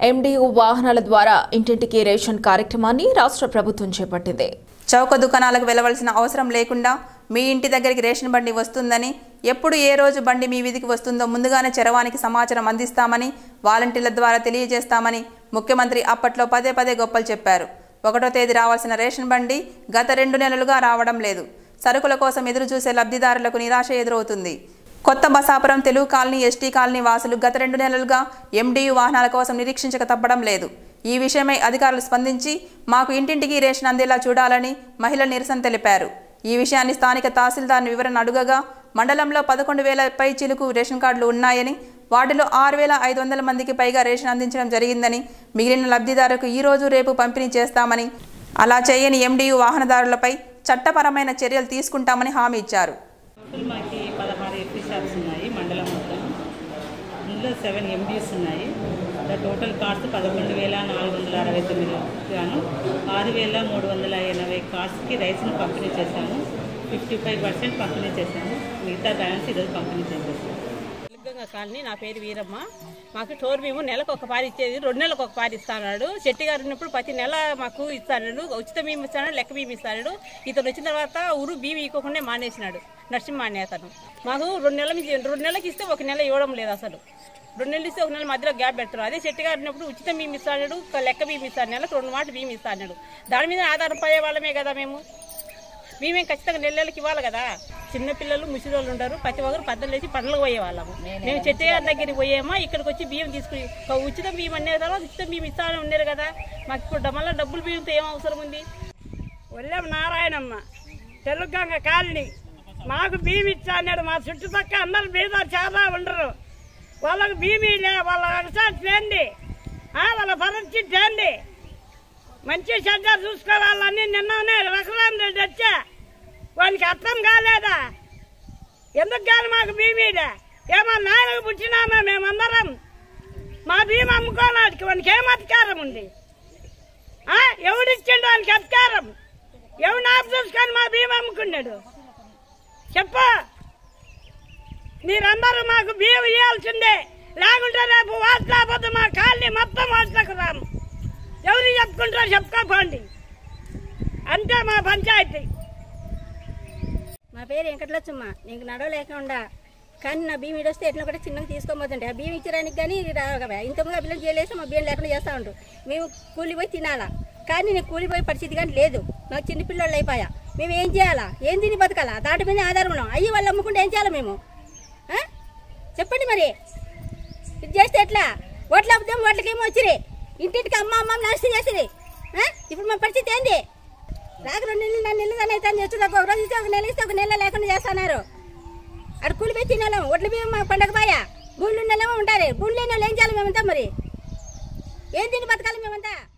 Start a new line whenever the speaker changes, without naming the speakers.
MDU వాహనాల ద్వారా ఇంటింటికి రేషన్ కార్యక్రమాన్ని రాష్ట్ర ప్రభుత్వం చేపట్టింది
చౌక దుకాణాలకు వెళ్ళవలసిన అవసరం లేకుండా మీ ఇంటి దగ్గరికి రేషన్ బండి వస్తుందని ఎప్పుడు ఏ రోజు బండి మీ వీధికి వస్తుందో ముందుగానే చరవానికి సమాచారం అందిస్తామని వాలంటీర్ల ద్వారా తెలియజేస్తామని ముఖ్యమంత్రి అప్పట్లో పదే పదే గొప్పలు చెప్పారు ఒకటో తేదీ రావాల్సిన రేషన్ బండి గత రెండు నెలలుగా రావడం లేదు సరుకుల కోసం ఎదురు చూసే లబ్ధిదారులకు నిరాశ ఎదురవుతుంది కొత్త Basapuram Telugu colony ST colony వాసులు గత రెండు నెలలుగా ఎండియు వాహనాల కోసం నిరీక్షించక తప్పడం లేదు ఈ విషయమై అధికారులు స్పందించి మాకు ఇంటింటికి రేషన్ అందేలా చూడాలని మహిళలు నిరసన తెలిపారు ఈ విషయాన్ని స్థానిక తహసీల్దార్ని వివరణ అడుగగా మండలంలో పదకొండు వేల పై చిలుకు రేషన్ కార్డులు ఉన్నాయని వాటిలో ఆరు వేల ఐదు వందల మందికి పైగా రేషన్ అందించడం జరిగిందని మిగిలిన లబ్ధిదారులకు ఈ రోజు రేపు పంపిణీ చేస్తామని అలా చేయని ఎండియు వాహనదారులపై చట్టపరమైన చర్యలు తీసుకుంటామని హామీ ఇచ్చారు
టోటల్ మాకి పదహారు ఎఫ్పీ షాప్స్ ఉన్నాయి మండలం మొత్తం ఇందులో సెవెన్ ఎంబీస్ ఉన్నాయి ద టోటల్ కాస్ట్ పదకొండు వేల నాలుగు వందల అరవై తొమ్మిది గాను ఆరు వేల మూడు వందల ఎనభై కార్డ్స్కి రైస్ను పంపిణీ చేశాము ఫిఫ్టీ ఫైవ్ పర్సెంట్ పంపిణీ చేశాము మిగతా బ్యాలెన్స్ ఈరోజు పంపిణీ చేసేసాము
తెలుగంగ కాలనీ నా పేరు వీరమ్మ మాకు టోర్ బియ్యం నెలకు ఒక పారి ఇచ్చేది రెండు నెలలకు ఒక పారి ఇస్తాడు చెట్టి గారు ఉన్నప్పుడు ప్రతి నెల మాకు ఇస్తాడు ఉచిత బియ్యం ఇస్తాడు లెక్క బియ్యం ఇస్తాడు ఇతను వచ్చిన తర్వాత ఊరు బియ్యం ఇవ్వకుండా మానేసినాడు నరసింహ అనే అతను మాకు రెండు నెలల నుంచి రెండు నెలలకి ఇస్తే ఒక నెల ఇవ్వడం లేదు అసలు రెండు నెలలు ఇస్తే ఒక నెల మధ్యలో గ్యాప్ పెడతారు అదే చెట్టి గారు ఉన్నప్పుడు ఉచిత బియ్యం ఇస్తాడు ఒక లెక్క బియ్యం ఇస్తాడు నెలకు రెండు మాట బియ్యం ఇస్తాడు దాని మీద ఆధారపడే వాళ్ళమే కదా మేము మేమేం ఖచ్చితంగా నెలలకి ఇవ్వాలి కదా చిన్నపిల్లలు ముసిరోళ్ళు ఉంటారు ప్రతి ఒక్కరు పద్దలు లేచి పండ్లకు పోయే వాళ్ళము మేము చెట్టు గారి దగ్గరికి పోయేమా ఇక్కడికి వచ్చి బియ్యం తీసుకుని ఒక ఉచిత బియ్యం అనే తర్వాత ఉచిత బియ్యం ఇస్తామని ఉన్నారు కదా మాకు ఇప్పుడు మళ్ళీ డబ్బులు బియ్యంతో ఏం అవసరం ఉంది
ఒల్లెం నారాయణమ్మ తెలుగంగ కాలనీ మాకు బియ్యం ఇచ్చా అన్నాడు మా చుట్టుపక్కల అందరు బీద చాలా ఉండరు వాళ్ళకు బియ్యం లే వాళ్ళ వ్యవసాయం చేయండి ఆ, వాళ్ళ పరిస్థితి చేయండి మంచి చెడ్డ చూసుకోవాలని నిన్ననే రఘురామ్ రెడ్డి వచ్చా వానికి అర్థం కాలేదా ఎందుకు కాదు మాకు బియ్యమీద ఏమో నాయనకు పుట్టినామా మేమందరం మా బియ్యం అమ్ముకోవడానికి వానికి ఏం అధికారం ఉంది ఆ, ఎవడిచ్చిండు వానికి అధికారం ఎవడు ఆపు చూసుకొని మా బియ్యం అమ్ముకున్నాడు చెప్పు మీరందరూ మాకు బియ్యం ఇవ్వాల్సిందే లేకుంటే రేపు వాట్లేకపోతే మా కాలనీ మొత్తం వాట్లకు రాము ఎవరు చెప్పుకుంటారో చెప్పుకోపోండి అంతే మా పంచాయతీ
మా పేరు వెంకటలచ్చమ్మ నీకు నడవలేకుండా కానీ నా బియ్యం ఇడొస్తే ఎట్లా కూడా చిన్నగా తీసుకోబోతుంటే ఆ బియ్యం ఇచ్చడానికి కానీ రాగా ఇంతకుముందు ఆ పిల్లలు చేయలేసి మా బియ్యం లేకుండా చేస్తూ ఉంటారు మేము కూలిపోయి తినాలా కానీ నేను కూలిపోయే పరిస్థితి కానీ లేదు మాకు చిన్న పిల్లలు అయిపోయా మేము ఏం చేయాలా ఏం తిని బతకాలా దాటి మీద ఆధారం ఉన్నాం అయ్యి వాళ్ళు అమ్ముకుంటే ఏం చేయాలి మేము ఆ? చెప్పండి మరి ఇది చేస్తే ఎట్లా ఓట్ల అబద్ధం ఓట్లకేమో వచ్చిరి ఇంటింటికి అమ్మ అమ్మ నష్టం చేసిరి ఆ? ఇప్పుడు మా పరిస్థితి ఏంది రాక రెండు నెలలు నా నెలలు దాని అయితే చేస్తుంది ఒక రోజు ఇస్తే ఒక నెల ఇస్తే ఒక నెల లేకుండా చేస్తున్నారు అక్కడ కూలి పోయి తినాలేము ఒడ్ల బియ్యం మా పండగ బాయ భూములు ఉండలేమో ఉంటారు భూములు లేని వాళ్ళు ఏం చేయాలి మేమంతా మరి ఏం తిని బతకాలి మేమంతా